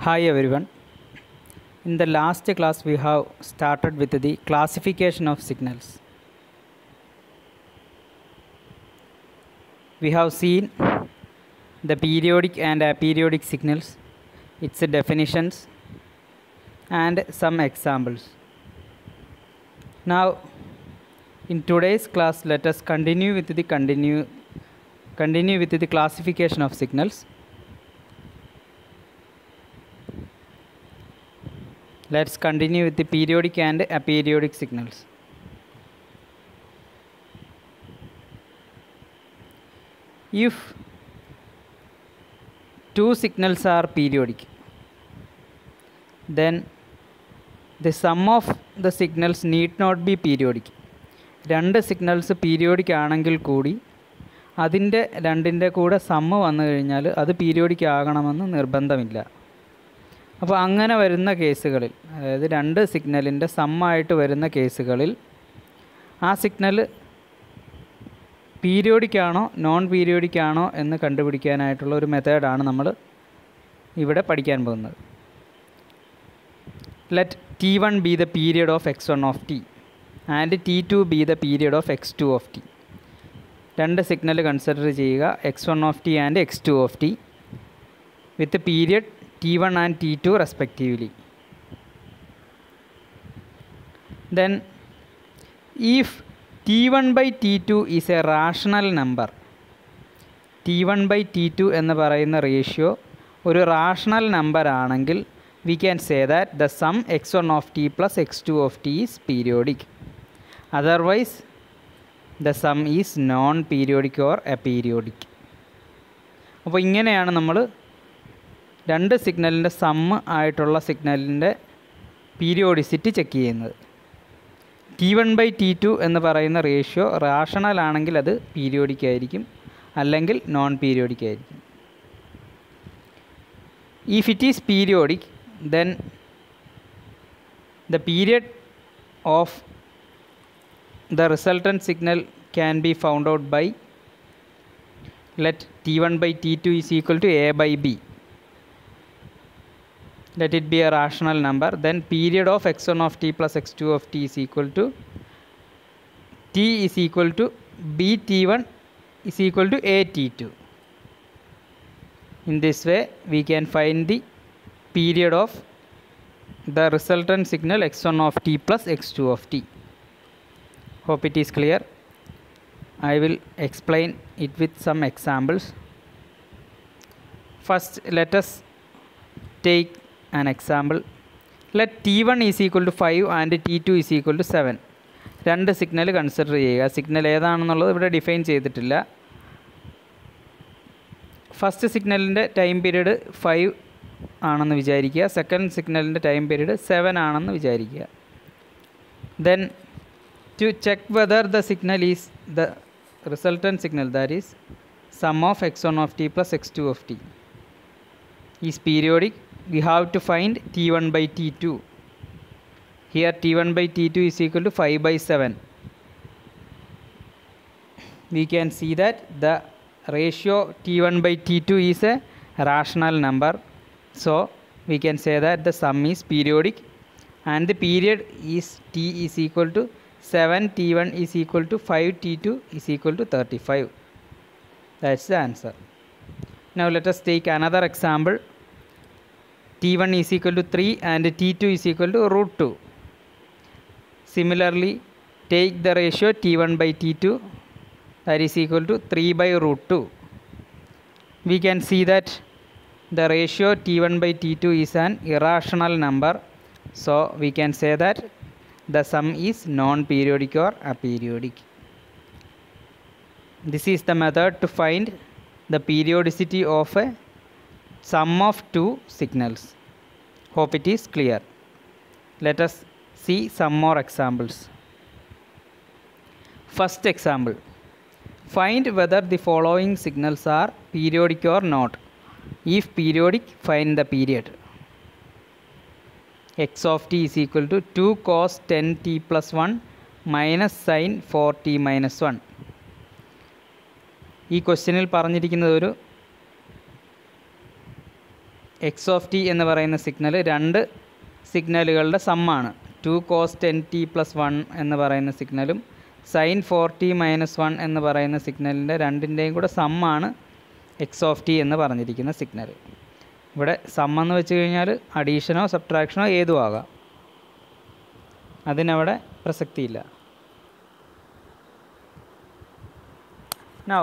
Hi everyone. In the last class we have started with the classification of signals. We have seen the periodic and aperiodic signals, its definitions and some examples. Now in today's class let us continue with the continue continue with the classification of signals. Let's continue with the periodic and aperiodic signals. If two signals are periodic, then the sum of the signals need not be periodic. രണ്ട് signals periodic ആണെങ്കിൽ കൂടി അതിൻ്റെ രണ്ടിൻ്റെ കൂടെ sum വന്നു കഴിഞ്ഞാൽ അത് periodic ആകണമെന്ന് നിർബന്ധമില്ല അപ്പോൾ അങ്ങനെ വരുന്ന കേസുകളിൽ അതായത് രണ്ട് സിഗ്നലിൻ്റെ സമ്മായിട്ട് വരുന്ന കേസുകളിൽ ആ സിഗ്നൽ പീരിയോഡിക് ആണോ നോൺ പീരിയോഡിക് ആണോ എന്ന് കണ്ടുപിടിക്കാനായിട്ടുള്ള ഒരു മെത്തേഡാണ് നമ്മൾ ഇവിടെ പഠിക്കാൻ പോകുന്നത് let T one be the period of X one of T and T two be the period of X two of T രണ്ട് സിഗ്നൽ കൺസിഡർ ചെയ്യുക X one of T and X two of T with period T one and T two respectively then if t1 by t2 is a rational number t1 by t2 എന്ന് പറയുന്ന ratio ഒരു rational number ആണെങ്കിൽ we can say that the sum X one of T plus X two of T is periodic otherwise the sum is non periodic or aperiodic അപ്പോൾ ഇങ്ങനെയാണ് നമ്മൾ രണ്ട് സിഗ്നലിൻ്റെ sum ആയിട്ടുള്ള സിഗ്നലിൻ്റെ പീരിയോഡിസിറ്റി ചെക്ക് ചെയ്യുന്നത് T one by T two എന്ന് പറയുന്ന റേഷ്യോ റാഷണൽ ആണെങ്കിൽ അത് പീരിയോഡിക് ആയിരിക്കും അല്ലെങ്കിൽ നോൺ പീരിയോഡിക് ആയിരിക്കും if it is periodic then the period of the resultant signal can be found out by let T one by T two is equal to A by B let it be a rational number then period of x1 of t plus x2 of t is equal to t is equal to b t1 is equal to a t2 in this way we can find the period of the resultant signal x1 of t plus x2 of t hope it is clear i will explain it with some examples first let us take an example let t1 is equal to 5 and t2 is equal to 7 രണ്ട് signal consider ചെയ്യുക signal ഏതാണെന്നുള്ളത് ഇവിടെ define ചെയ്തിട്ടില്ല first സിഗ്നലിൻ്റെ time period five ആണെന്ന് വിചാരിക്കുക second സിഗ്നലിൻ്റെ time period seven ആണെന്ന് വിചാരിക്കുക then to check whether the signal is the resultant signal that is sum of X one of T plus X two of T is periodic we have to find t1 by t2 here t1 by t2 is equal to 5 by 7 we can see that the ratio t1 by t2 is a rational number so we can say that the sum is periodic and the period is t is equal to 7 t1 is equal to 5 t2 is equal to 35 that's the answer now let us take another example t1 is equal to 3 and t2 is equal to root 2. Similarly, take the ratio t1 by t2 that is equal to 3 by root 2. We can see that the ratio t1 by t2 is an irrational number. So, we can say that the sum is non-periodic or aperiodic. This is the method to find the periodicity of a sum of two signals. Hope it is clear. Let us see some more examples. First example Find whether the following signals are periodic or not. If periodic, find the period. x of t is equal to 2 cos 10t plus 1 minus sin 4t minus 1. ഈ ക്വസ്റ്റ്യനിൽ പറഞ്ഞിരിക്കുന്നത് ഒരു X of T എന്ന് പറയുന്ന signal രണ്ട് സിഗ്നലുകളുടെ സമ്മാണ് two cos ten T plus one എന്ന് പറയുന്ന സിഗ്നലും sine four T minus one എന്ന് പറയുന്ന സിഗ്നലിൻ്റെ രണ്ടിൻ്റെയും കൂടെ സമ്മാണ് എക്സ് ഓഫ് ടി എന്ന് പറഞ്ഞിരിക്കുന്ന സിഗ്നൽ ഇവിടെ സം എന്ന് വെച്ച് കഴിഞ്ഞാൽ അഡീഷനോ സബ്ട്രാക്ഷനോ ഏതും ആകാം അതിനവിടെ പ്രസക്തിയില്ല നൗ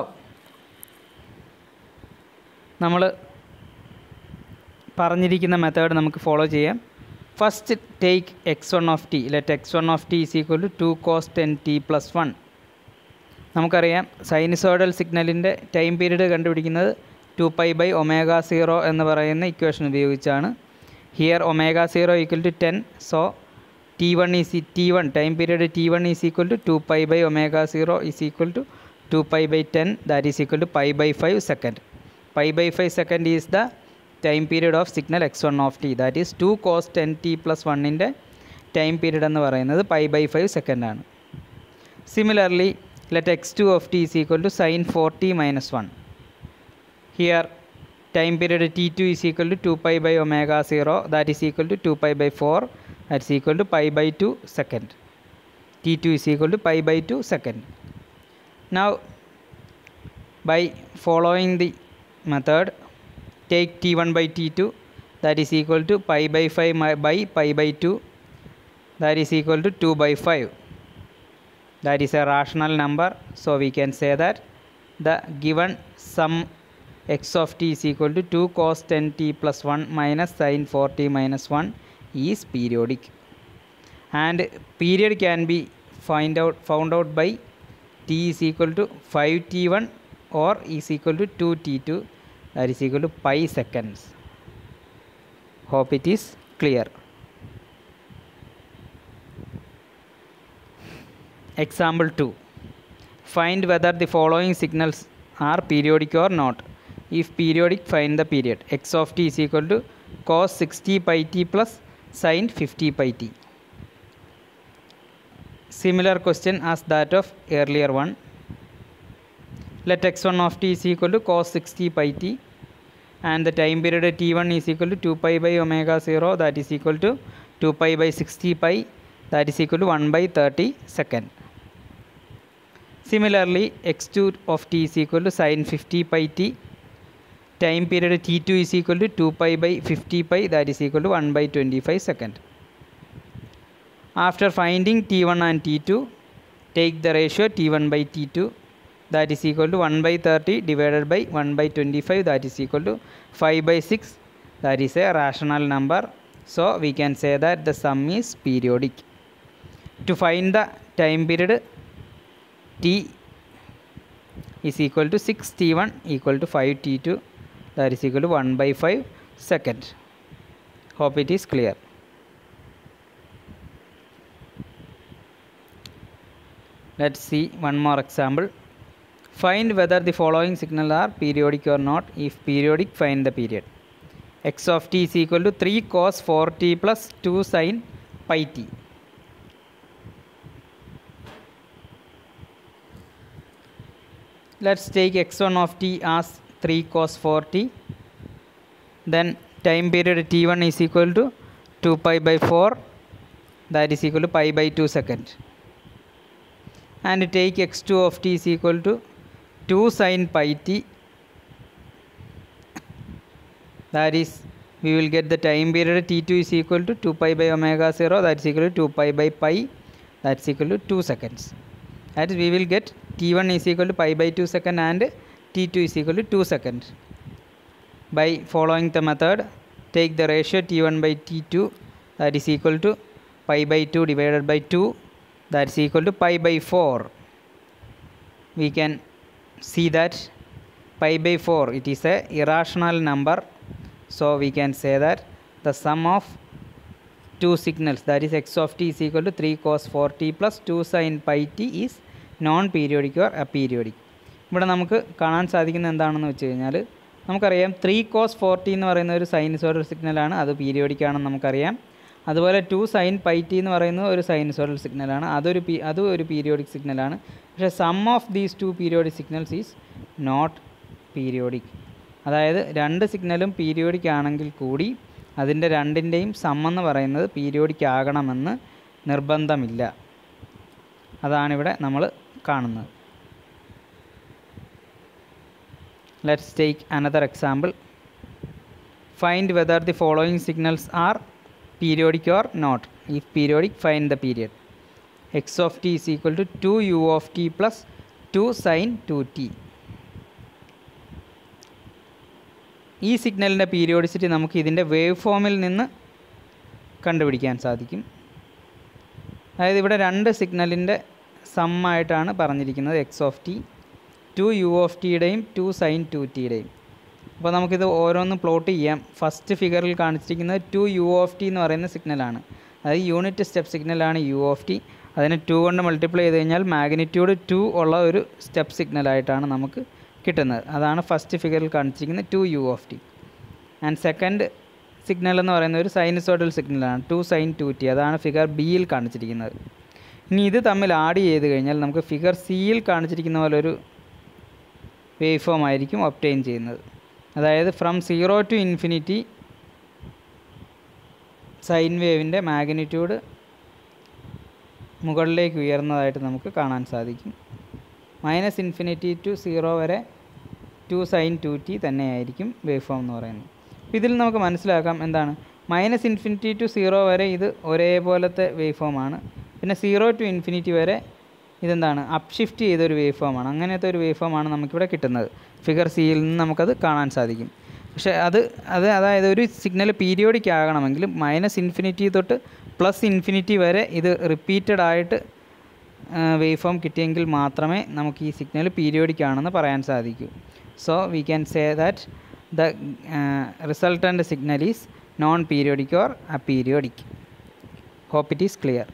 നമ്മൾ പറഞ്ഞിരിക്കുന്ന മെത്തേഡ് നമുക്ക് ഫോളോ ചെയ്യാം first take x one of t let x one of T is equal to two cos ten T plus one നമുക്കറിയാം സൈനിസോഡൽ സിഗ്നലിൻ്റെ ടൈം പീരീഡ് കണ്ടുപിടിക്കുന്നത് two pi by omega zero എന്ന് പറയുന്ന equation ഉപയോഗിച്ചാണ് here omega zero equal to ten so t one is t one time period t one is equal to two pi by omega zero is equal to two pi by ten that is equal to pi by five second pi by five second is the time period of signal x one of t that is two cos ten T plus വണ്ണിൻ്റെ time period എന്ന് പറയുന്നത് pi by five സെക്കൻഡാണ് similarly let x two of T is equal to sine four T minus one here time period t two is equal to two pi by omega zero that is equal to two pi by four that is equal to pi by two second t two is equal to pi by two second now by following the method take t1 by t2 that is equal to pi by 5 mi- by pi by 2 that is equal to 2 by 5 that is a rational number so we can say that the given sum x of t is equal to 2 cos 10 t plus 1 minus sin 4 t minus 1 is periodic and period can be find out found out by t is equal to 5 t1 or is equal to 2 t2 that is equal to pi seconds hope it is clear example 2 find whether the following signals are periodic or not if periodic find the period x of t is equal to cos 60 pi t plus sin 50 pi t similar question as that of earlier one let x1 of t is equal to cos 60 pi t and the time period t1 is equal to 2 pi by omega 0 that is equal to 2 pi by 60 pi that is equal to 1 by 30 second similarly x2 of t is equal to sin 50 pi t time period t2 is equal to 2 pi by 50 pi that is equal to 1 by 25 second after finding t1 and t2 take the ratio t1 by t2 that is equal to 1 by 30 divided by 1 by 25 that is equal to 5 by 6 that is a rational number so we can say that the sum is periodic to find the time period t is equal to 6 t1 equal to 5 t2 that is equal to 1 by 5 second hope it is clear let's see one more example find whether the following signal are periodic or not if periodic find the period x of t is equal to 3 cos 4t plus 2 sin pi t let's take x1 of t as 3 cos 4t then time period t1 is equal to 2 pi by 4 that is equal to pi by 2 second and take x2 of t is equal to 2 sin pi t that is we will get the time period t2 is equal to 2 pi by omega 0 that is equal to 2 pi by pi that is equal to 2 seconds that is we will get t1 is equal to pi by 2 second and t2 is equal to 2 seconds by following the method take the ratio t1 by t2 that is equal to pi by 2 divided by 2 that is equal to pi by 4 we can see that pi by 4 it is a irrational number so we can say that the sum of two signals that is x of t is equal to 3 cos 4t plus 2 sin pi t is non periodic or aperiodic ഇവിടെ നമുക്ക് കാണാൻ സാധിക്കുന്ന എന്താണെന്ന് വെച്ച് കഴിഞ്ഞാൽ നമുക്കറിയാം three cos forty എന്ന് പറയുന്ന ഒരു സൈനസോഡൽ സിഗ്നലാണ് അത് പീരിയോഡിക് ആണെന്ന് നമുക്കറിയാം അതുപോലെ ടു സൈൻ പൈ ടി എന്ന് പറയുന്നത് ഒരു സൈനസോഡൽ സിഗ്നലാണ് അതൊരു പി അതും ഒരു പീരിയോഡിക് സിഗ്നലാണ് പക്ഷേ sum of these two periodic signals is not periodic അതായത് രണ്ട് സിഗ്നലും പീരിയോഡിക് ആണെങ്കിൽ കൂടി അതിൻ്റെ രണ്ടിൻ്റെയും സം എന്ന് പറയുന്നത് പീരിയോഡിക് ആകണമെന്ന് നിർബന്ധമില്ല അതാണിവിടെ നമ്മൾ കാണുന്നത് let's take another example find whether the following signals are periodic or not if periodic find the period x of T is equal to two u of T plus two sine two t ഈ സിഗ്നലിൻ്റെ periodicity നമുക്ക് ഇതിൻ്റെ wave ഫോമിൽ നിന്ന് കണ്ടുപിടിക്കാൻ സാധിക്കും അതായത് ഇവിടെ രണ്ട് സിഗ്നലിൻ്റെ സമ്മായിട്ടാണ് പറഞ്ഞിരിക്കുന്നത് x of t two u of ടിയുടെയും ടു സൈൻ ടു ടിയുടെയും അപ്പോൾ നമുക്കിത് ഓരോന്ന് പ്ലോട്ട് ചെയ്യാം ഫസ്റ്റ് ഫിഗറിൽ കാണിച്ചിരിക്കുന്നത് ടു യു ഓഫ് ടി എന്ന് പറയുന്ന സിഗ്നലാണ് അതായത് യൂണിറ്റ് സ്റ്റെപ്പ് സിഗ്നലാണ് യു ഓഫ് ടി അതിനെ ടു കൊണ്ട് മൾട്ടിപ്ലൈ ചെയ്ത് കഴിഞ്ഞാൽ മാഗ്നിറ്റ്യൂഡ് ടു ഉള്ള ഒരു സ്റ്റെപ്പ് സിഗ്നലായിട്ടാണ് നമുക്ക് കിട്ടുന്നത് അതാണ് ഫസ്റ്റ് ഫിഗറിൽ കാണിച്ചിരിക്കുന്നത് two u of T and second signal എന്ന് പറയുന്നത് ഒരു സൈനസോഡൽ സിഗ്നലാണ് ടു സൈൻ ടു ടി അതാണ് ഫിഗർ ബിയിൽ കാണിച്ചിരിക്കുന്നത് ഇനി ഇത് തമ്മിൽ ആഡ് ചെയ്ത് കഴിഞ്ഞാൽ നമുക്ക് ഫിഗർ സിയിൽ കാണിച്ചിരിക്കുന്ന പോലെ ഒരു വേവ് ഫോം ആയിരിക്കും ഒപ്റ്റെയിൻ ചെയ്യുന്നത് അതായത് from zero to infinity sine വേവിൻ്റെ മാഗ്നിറ്റ്യൂഡ് മുകളിലേക്ക് ഉയർന്നതായിട്ട് നമുക്ക് കാണാൻ സാധിക്കും മൈനസ് ഇൻഫിനിറ്റി ടു സീറോ വരെ ടു സൈൻ ടു ടി തന്നെയായിരിക്കും വേവ് ഫോം എന്ന് പറയുന്നത് അപ്പോൾ ഇതിൽ നമുക്ക് മനസ്സിലാക്കാം എന്താണ് മൈനസ് ഇൻഫിനിറ്റി ടു സീറോ വരെ ഇത് ഒരേപോലത്തെ വേവ് ഫോമാണ് പിന്നെ സീറോ ടു ഇൻഫിനിറ്റി വരെ ഇതെന്താണ് അപ് ഷിഫ്റ്റ് ചെയ്തൊരു വേവ് ഫോമാണ് അങ്ങനത്തെ ഒരു വേവ് ഫോമാണ് നമുക്കിവിടെ കിട്ടുന്നത് ഫിഗർ സിയിൽ നിന്ന് നമുക്കത് കാണാൻ സാധിക്കും പക്ഷേ അത് അത് അതായത് ഒരു സിഗ്നൽ പീരിയോഡിക് ആകണമെങ്കിൽ മൈനസ് ഇൻഫിനിറ്റി തൊട്ട് പ്ലസ് ഇൻഫിനിറ്റി വരെ ഇത് റിപ്പീറ്റഡ് ആയിട്ട് വേവ് ഫോം കിട്ടിയെങ്കിൽ മാത്രമേ നമുക്ക് ഈ സിഗ്നൽ പീരിയോഡിക് ആണെന്ന് പറയാൻ സാധിക്കൂ so we can say that the resultant signal is non periodic or aperiodic hope it is clear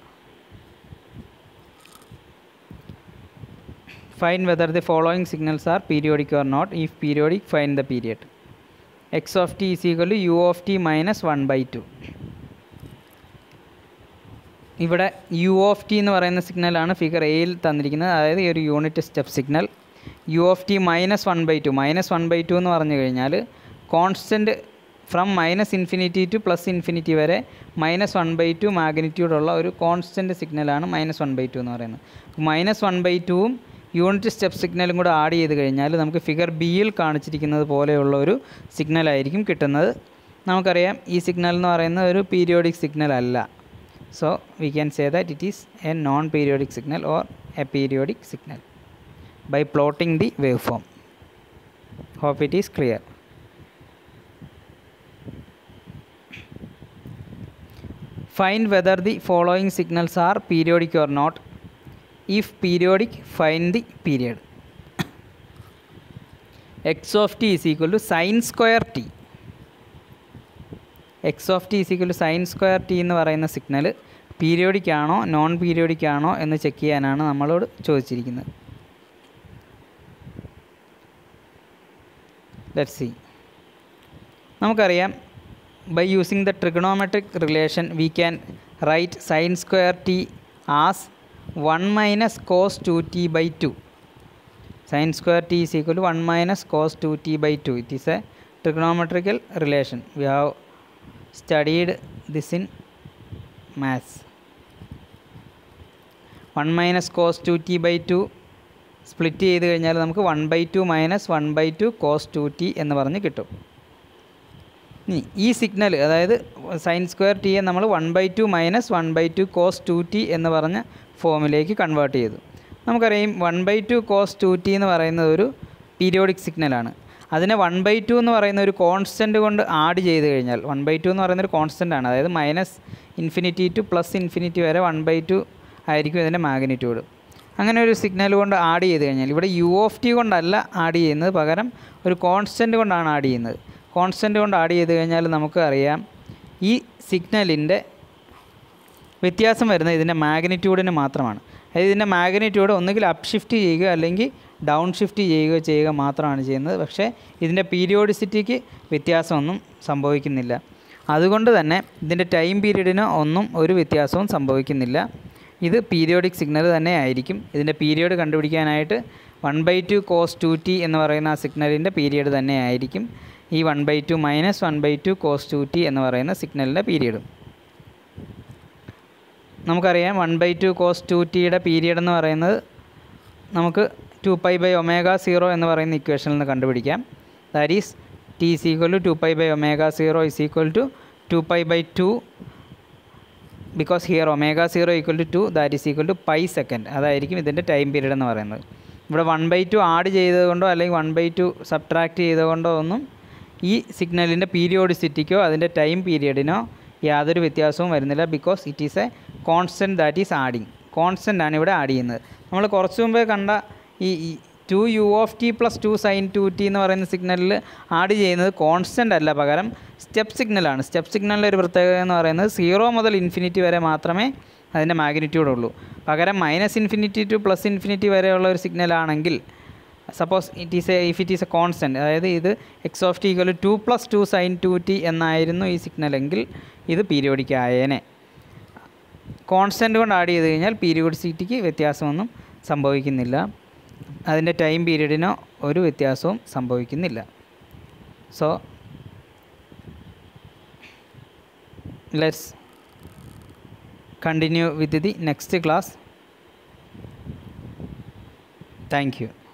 find whether the following signals are periodic or not if periodic find the period x of t is equal to u of t minus 1 by 2 ഇവിടെ u of T എന്ന് പറയുന്ന സിഗ്നലാണ് figure എയിൽ തന്നിരിക്കുന്നത് അതായത് ഈ ഒരു unit step signal u of t minus one by two minus one by two എന്ന് പറഞ്ഞു കഴിഞ്ഞാൽ constant from minus infinity to plus infinity വരെ മൈനസ് വൺ ബൈ ടു മാഗ്നിറ്റ്യൂഡുള്ള ഒരു കോൺസ്റ്റൻറ്റ് സിഗ്നലാണ് മൈനസ് വൺ ബൈ ടു എന്ന് പറയുന്നത് മൈനസ് വൺ ബൈ ടുവും യൂണിറ്റ് സ്റ്റെപ്പ് സിഗ്നലും കൂടെ ആഡ് ചെയ്ത് കഴിഞ്ഞാൽ നമുക്ക് ഫിഗർ ബിയിൽ കാണിച്ചിരിക്കുന്നത് പോലെയുള്ള ഒരു സിഗ്നലായിരിക്കും കിട്ടുന്നത് നമുക്കറിയാം ഈ സിഗ്നൽ എന്ന് പറയുന്നത് ഒരു പീരിയോഡിക് സിഗ്നൽ അല്ല so we can say that it is a non periodic signal or a periodic signal by plotting the wave form hope it is clear find whether the following signals are periodic or not if periodic find the period x of t is equal to sin square t x of t is equal to sine square t എന്ന് പറയുന്ന signal periodic ആണോ non periodic ആണോ എന്ന് check ചെയ്യാനാണ് നമ്മളോട് ചോദിച്ചിരിക്കുന്നത് let see നമുക്കറിയാം by using the trigonometric relation we can write sine square t as one minus cos two t by two sine square t is equal to one minus cos two t by two it is a trigonometrical relation we have studied this in maths one minus cos two t by two split ചെയ്ത് കഴിഞ്ഞാൽ നമുക്ക് one by two minus one by two cos two t എന്ന് പറഞ്ഞ് കിട്ടും ഇനി ഈ signal അതായത് sign square ടിയെ നമ്മൾ one by two minus one by two cos two t എന്ന് പറഞ്ഞ ഫോമിലേക്ക് കൺവേർട്ട് ചെയ്തു നമുക്കറിയാം one by two cos two t എന്ന് പറയുന്നത് ഒരു പീരിയോഡിക് സിഗ്നലാണ് അതിനെ വൺ ബൈ ടു എന്ന് പറയുന്ന ഒരു കോൺസ്റ്റൻറ്റ് കൊണ്ട് ആഡ് ചെയ്ത് കഴിഞ്ഞാൽ വൺ ബൈ ടു എന്ന് പറയുന്ന ഒരു കോൺസ്റ്റൻ്റ് ആണ് അതായത് minus infinity to plus infinity വരെ വൺ ബൈ ടു ആയിരിക്കും ഇതിൻ്റെ മാഗ്നിറ്റ്യൂഡ് അങ്ങനെ ഒരു സിഗ്നൽ കൊണ്ട് ആഡ് ചെയ്ത് കഴിഞ്ഞാൽ ഇവിടെ യു ഓഫ് ടി കൊണ്ടല്ല ആഡ് ചെയ്യുന്നത് പകരം ഒരു കോൺസ്റ്റൻറ്റ് കൊണ്ടാണ് ആഡ് ചെയ്യുന്നത് കോൺസ്റ്റൻറ്റ് കൊണ്ട് ആഡ് ചെയ്ത് കഴിഞ്ഞാൽ നമുക്ക് അറിയാം ഈ സിഗ്നലിൻ്റെ വ്യത്യാസം വരുന്നത് ഇതിൻ്റെ മാഗ്നിറ്റ്യൂഡിന് മാത്രമാണ് അതായത് ഇതിൻ്റെ മാഗ്നിറ്റ്യൂഡ് ഒന്നുകിൽ അപ്പ് ഷിഫ്റ്റ് ചെയ്യുക അല്ലെങ്കിൽ ഡൗൺ ഷിഫ്റ്റ് ചെയ്യുക ചെയ്യുക മാത്രമാണ് ചെയ്യുന്നത് പക്ഷേ ഇതിൻ്റെ പീരിയോഡിസിറ്റിക്ക് വ്യത്യാസമൊന്നും സംഭവിക്കുന്നില്ല അതുകൊണ്ട് തന്നെ ഇതിൻ്റെ ടൈം പീരീഡിന് ഒന്നും ഒരു വ്യത്യാസവും സംഭവിക്കുന്നില്ല ഇത് പീരിയോഡിക് സിഗ്നൽ തന്നെ ആയിരിക്കും ഇതിൻ്റെ പീരിയോഡ് കണ്ടുപിടിക്കാനായിട്ട് one by two cos two t എന്ന് പറയുന്ന ആ സിഗ്നലിൻ്റെ പീരിയഡ് തന്നെ ആയിരിക്കും ഈ one by two minus one by two cos two t എന്ന് പറയുന്ന സിഗ്നലിൻ്റെ പീരിയഡും നമുക്കറിയാം one by two cos two ടിയുടെ പീരിയഡ് എന്ന് പറയുന്നത് നമുക്ക് two pi by omega zero എന്ന് പറയുന്ന ഇക്വേഷനിൽ നിന്ന് കണ്ടുപിടിക്കാം that is t is equal to two pi by omega zero is equal to two pi by to because here omega zero equal to two that is equal to pi second അതായിരിക്കും ഇതിൻ്റെ time period എന്ന് പറയുന്നത് ഇവിടെ one by two add ചെയ്തതുകൊണ്ടോ അല്ലെങ്കിൽ one by two subtract ചെയ്തുകൊണ്ടോ ഒന്നും ഈ സിഗ്നലിൻ്റെ പീരിയോഡിസിറ്റിക്കോ അതിൻ്റെ ടൈം പീരിയഡിനോ യാതൊരു വ്യത്യാസവും വരുന്നില്ല because it is a constant that is adding constant ആണ് ഇവിടെ ആഡ് ചെയ്യുന്നത് നമ്മൾ കുറച്ച് മുമ്പേ കണ്ട ഈ two u of T plus two sine two t എന്ന് പറയുന്ന സിഗ്നലിൽ ആഡ് ചെയ്യുന്നത് കോൺസ്റ്റൻ്റ് അല്ല പകരം സ്റ്റെപ്പ് സിഗ്നലാണ് സ്റ്റെപ്പ് സിഗ്നലിൻ്റെ ഒരു പ്രത്യേകത എന്ന് പറയുന്നത് സീറോ മുതൽ ഇൻഫിനിറ്റി വരെ മാത്രമേ അതിൻ്റെ മാഗ്നിറ്റ്യൂഡ് ഉള്ളൂ പകരം minus infinity to plus infinity വരെയുള്ള ഒരു സിഗ്നലാണെങ്കിൽ suppose it is a if it is a constant അതായത് ഇത് x of t equal to plus two sine two t എന്നായിരുന്നു ഈ സിഗ്നലെങ്കിൽ ഇത് പീരിയോഡിക് ആയേനെ കോൺസ്റ്റൻ്റ് കൊണ്ട് ആഡ് ചെയ്ത് കഴിഞ്ഞാൽ പീരിയോഡിസിറ്റിക്ക് വ്യത്യാസമൊന്നും സംഭവിക്കുന്നില്ല അതിൻ്റെ ടൈം പീരീഡിനോ ഒരു വ്യത്യാസവും സംഭവിക്കുന്നില്ല so let's continue with the next class thank U